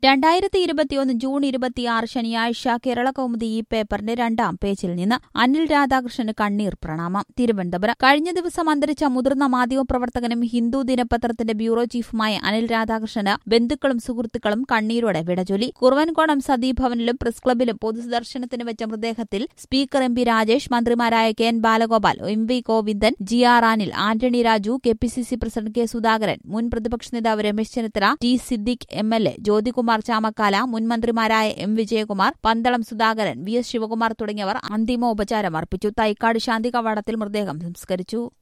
രണ്ടായിരത്തി ഇരുപത്തിയൊന്ന് ജൂൺ ഇരുപത്തിയാറ് ശനിയാഴ്ച കേരള കൗമുദി ഈ പേപ്പറിന്റെ രണ്ടാം പേജിൽ നിന്ന് അനിൽ രാധാകൃഷ്ണന് കണ്ണീർ പ്രണാമം തിരുവനന്തപുരം കഴിഞ്ഞ ദിവസം അന്തരിച്ച മുതിർന്ന മാധ്യമപ്രവർത്തകനും ഹിന്ദു ദിനപത്രത്തിന്റെ ബ്യൂറോ ചീഫുമായ അനിൽ രാധാകൃഷ്ണന് ബന്ധുക്കളും സുഹൃത്തുക്കളും കണ്ണീരോടെ വിടചൊല്ലി കുറുവൻകോണം സതീഭവനിലും പ്രസ് ക്ലബിലും പൊതുദർശനത്തിന് വെച്ച മൃതദേഹത്തിൽ സ്പീക്കർ എം പി രാജേഷ് മന്ത്രിമാരായ K N Balagopal M V Govindan G R Anil Antony Raju K P C C president K Sudhakaran മുൻ പ്രതിപക്ഷ നേതാവ് Ramesh Chennithala T Siddique M L A Jyothikumar Chamakkala മുൻ മന്ത്രിമാരായ M Vijayakumar Pandalam Sudhakaran V S Sivakumar തുടങ്ങിയവർ അന്തിമോപചാരം അർപ്പിച്ചു തൈക്കാട് ശാന്തി കവാടത്തിൽ മൃതദേഹം സംസ്കരിച്ചു